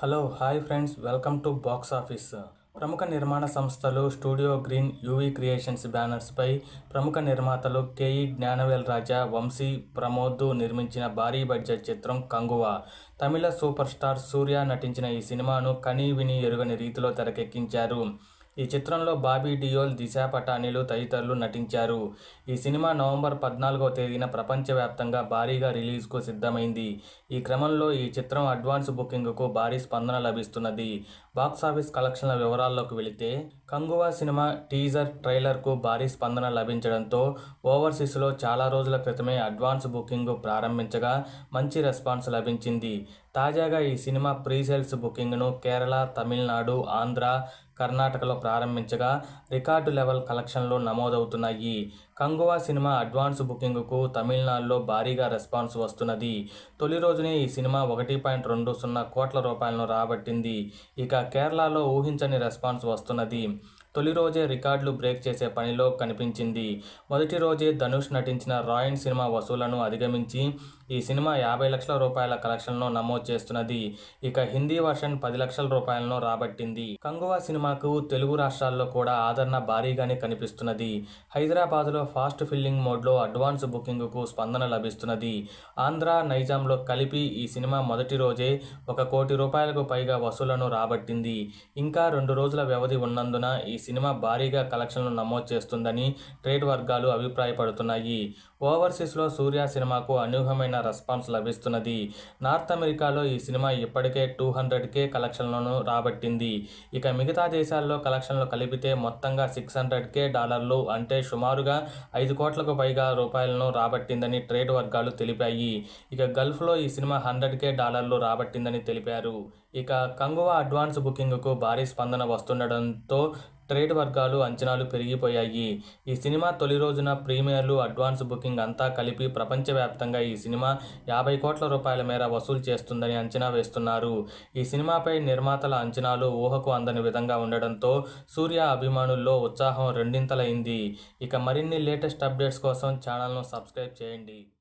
hello hi friends welcome to box office ప్రముఖ నిర్మాణ సంస్థలు స్టూడియో గ్రీన్ యూవీ క్రియేషన్స్ బ్యానర్స్పై ప్రముఖ నిర్మాతలు కేఈ జ్ఞానవేల్ రాజా వంశీ ప్రమోద్ నిర్మించిన భారీ బడ్జెట్ చిత్రం కంగువ తమిళ సూపర్ స్టార్ సూర్య నటించిన ఈ సినిమాను కనీ విని ఎరుగని రీతిలో తెరకెక్కించారు ఈ చిత్రంలో బాబీ డియోల్ దిశా పటానీలు తదితరులు నటించారు ఈ సినిమా నవంబర్ పద్నాలుగవ తేదీన ప్రపంచవ్యాప్తంగా భారీగా రిలీజ్కు సిద్ధమైంది ఈ క్రమంలో ఈ చిత్రం అడ్వాన్స్ బుకింగ్కు భారీ స్పందన లభిస్తున్నది బాక్సాఫీస్ కలెక్షన్ల వివరాల్లోకి వెళితే కంగువా సినిమా టీజర్ ట్రైలర్కు భారీ స్పందన లభించడంతో ఓవర్సీస్లో చాలా రోజుల క్రితమే అడ్వాన్స్ బుకింగ్ ప్రారంభించగా మంచి రెస్పాన్స్ లభించింది తాజాగా ఈ సినిమా ప్రీ సేల్స్ బుకింగ్ను కేరళ తమిళనాడు ఆంధ్ర కర్ణాటకలో ప్రారంభించగా రికార్డు లెవెల్ కలెక్షన్లు నమోదవుతున్నాయి కంగువా సినిమా అడ్వాన్స్ బుకింగ్కు తమిళనాడులో భారీగా రెస్పాన్స్ వస్తున్నది తొలి రోజునే ఈ సినిమా ఒకటి పాయింట్ రెండు సున్నా కోట్ల రూపాయలను రాబట్టింది ఇక కేరళలో ఊహించని రెస్పాన్స్ వస్తున్నది తొలి రోజే రికార్డులు బ్రేక్ చేసే పనిలో కనిపించింది మొదటి రోజే ధనుష్ నటించిన రాయన్ సినిమా వసూలను అధిగమించి ఈ సినిమా యాభై లక్షల రూపాయల కలెక్షన్లను నమోదు చేస్తున్నది ఇక హిందీ వర్షన్ పది లక్షల రూపాయలను రాబట్టింది కంగువా సినిమాకు తెలుగు రాష్ట్రాల్లో కూడా ఆదరణ భారీగానే కనిపిస్తున్నది హైదరాబాద్లో ఫాస్ట్ ఫిల్లింగ్ మోడ్లో అడ్వాన్స్ బుకింగ్కు స్పందన లభిస్తున్నది ఆంధ్ర నైజాంలో కలిపి ఈ సినిమా మొదటి రోజే ఒక కోటి రూపాయలకు పైగా వసూలను రాబట్టింది ఇంకా రెండు రోజుల వ్యవధి ఉన్నందున ఈ సినిమా భారీగా కలెక్షన్లు నమోదు చేస్తుందని ట్రేడ్ వర్గాలు అభిప్రాయపడుతున్నాయి ఓవర్సీస్లో సూర్య సినిమాకు అనూహ్యమైన రెస్పాన్స్ లభిస్తున్నది నార్త్ అమెరికాలో ఈ సినిమా ఇప్పటికే టూ హండ్రెడ్ కే కలెక్షన్లను రాబట్టింది ఇక మిగతా దేశాల్లో కలెక్షన్లు కలిపితే మొత్తంగా సిక్స్ హండ్రెడ్ కే డాలర్లు అంటే సుమారుగా ఐదు కోట్లకు పైగా రూపాయలను రాబట్టిందని ట్రేడ్ వర్గాలు తెలిపాయి ఇక గల్ఫ్లో ఈ సినిమా హండ్రెడ్ కే డాలర్లు రాబట్టిందని తెలిపారు ఇక కంగువా అడ్వాన్స్ బుకింగ్కు భారీ స్పందన వస్తుండడంతో ట్రేడ్ వర్గాలు అంచనాలు పెరిగిపోయాయి ఈ సినిమా తొలి రోజున ప్రీమియర్లు అడ్వాన్స్ బుకింగ్ అంతా కలిపి ప్రపంచవ్యాప్తంగా ఈ సినిమా యాభై కోట్ల రూపాయల మేర వసూలు చేస్తుందని అంచనా వేస్తున్నారు ఈ సినిమాపై నిర్మాతల అంచనాలు ఊహకు అందని విధంగా ఉండడంతో సూర్య అభిమానుల్లో ఉత్సాహం రెండింతలైంది ఇక మరిన్ని లేటెస్ట్ అప్డేట్స్ కోసం ఛానల్ను సబ్స్క్రైబ్ చేయండి